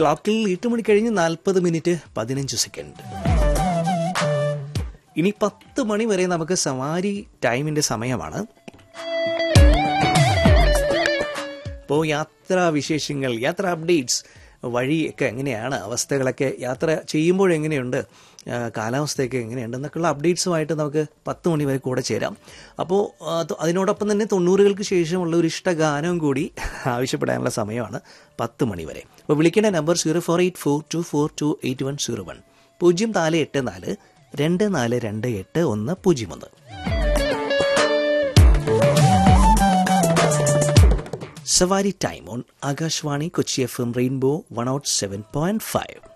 ക്ലോക്കിൽ എട്ട് മണി കഴിഞ്ഞ് നാൽപ്പത് മിനിറ്റ് പതിനഞ്ച് സെക്കൻഡ് ഇനി പത്ത് മണി വരെ നമുക്ക് സവാരി ടൈമിന്റെ സമയമാണ് അപ്പോൾ യാത്രാ വിശേഷങ്ങൾ യാത്രാ അപ്ഡേറ്റ്സ് വഴിയൊക്കെ എങ്ങനെയാണ് അവസ്ഥകളൊക്കെ യാത്ര ചെയ്യുമ്പോൾ എങ്ങനെയുണ്ട് ആ, കാലാവസ്ഥയൊക്കെ എങ്ങനെയുണ്ട് എന്നൊക്കെയുള്ള അപ്ഡേറ്റ്സുമായിട്ട് നമുക്ക് പത്ത് മണി വരെ കൂടെ ചേരാം അപ്പോൾ ആ, തൊ- അതിനോടൊപ്പം തന്നെ തൊണ്ണൂറുകൾക്ക് ശേഷമുള്ള ഒരു ഇഷ്ട ഗാനവും കൂടി ആവശ്യപ്പെടാനുള്ള സമയമാണ് പത്ത് മണി വരെ അപ്പോൾ വിളിക്കേണ്ട number zero four eight four two four two eight one zero one പൂജ്യം നാല് എട്ട് നാല് രണ്ട് നാല് രണ്ട് എട്ട് ഒന്ന് പൂജ്യം ഒന്ന് സവാരി time on Akashvani Kochi F M rainbow one out seven point five